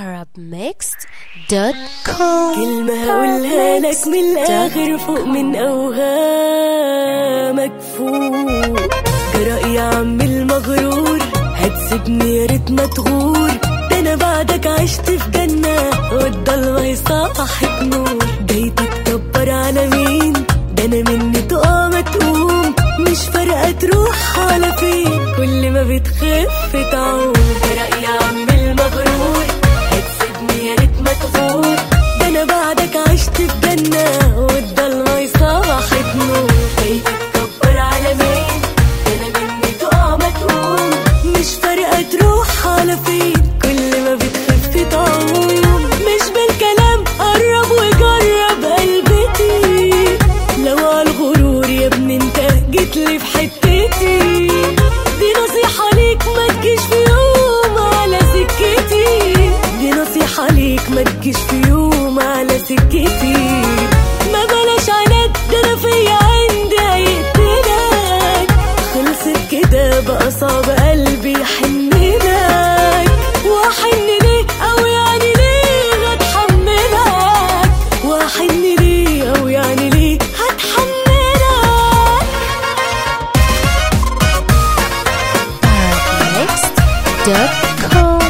arabmixed.com كلمة هقولها لك من الآخر فوق من أوهامك فوق جرأ يا عم المغرور هتسيبني يا ريت ما تغور ده أنا بعدك عشت في جنة والضلمة يصحك نور جاي تتكبر على مين ده أنا مني تقع ما تقوم مش فارقة تروح على فين كل ما بتخف تعوم جرأ يا عم المغرور هتسيبني يا ريت ما تغور ده انا بعدك عشت في جنة والضلمة يصبحت نور جاي تتكبر على مين ده انا مني تقع ما تقوم مش فارقة تروح على فين كل ما بتخف تعوم مش بالكلام قرب وجرب قلبتي لو على الغرور يا ابني انت جيت لي في حتتي دي نصيحة ليك ما تجيش في يوم على سكتي دي نصيحة ليك ما تجيش في يوم على سكتي ما بلاش عناد ده انا فيا عندي هيقتلك خلصت كده بقى صعب قلبي يحن لك واحن ليه او يعني ليه هتحملك واحن ليه او يعني ليه هتحملك arabmixed.com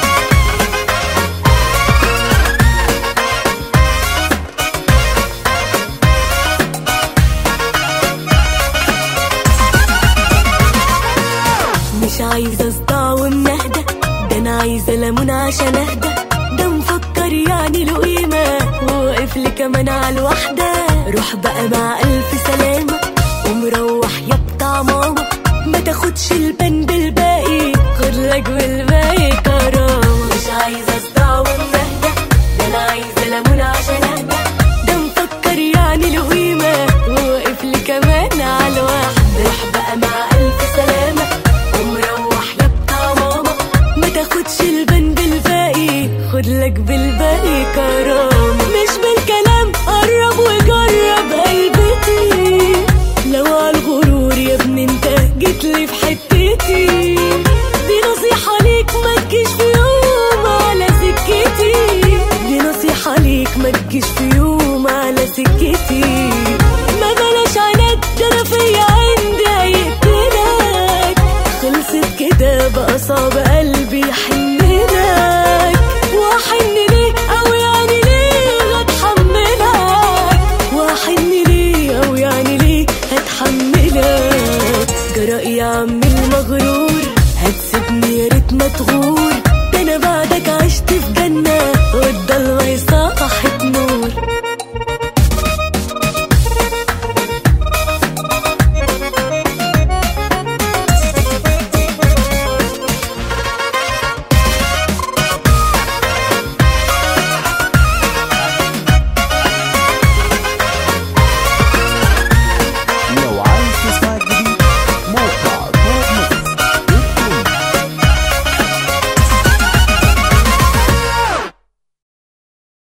مش عايزة اصدع ومنهدى ده انا عايزة ليمون عشان اهدى ده مفكر يعني له قيمة وواقف لي كمان على الوحدة روح بقى مع ألف سلامة ومروح يا بتاع ماما ما تاخدش البند الباقي خد لك بالباقي كرامة مش عايزة اصدع ومنهدى ده انا عايزة ليمون عشان اهدى ده مفكر يعني له قيمة وواقف لي كمان على الوحدة روح بقى مع ألف سلامة ومروح يا بتاع ماما ما تاخدش البند الباقي خد لك بالباقي كرامة مش بالكلام قرب وجرب قلبتي لو على الغرور يا ابني انت جيت لي في حتة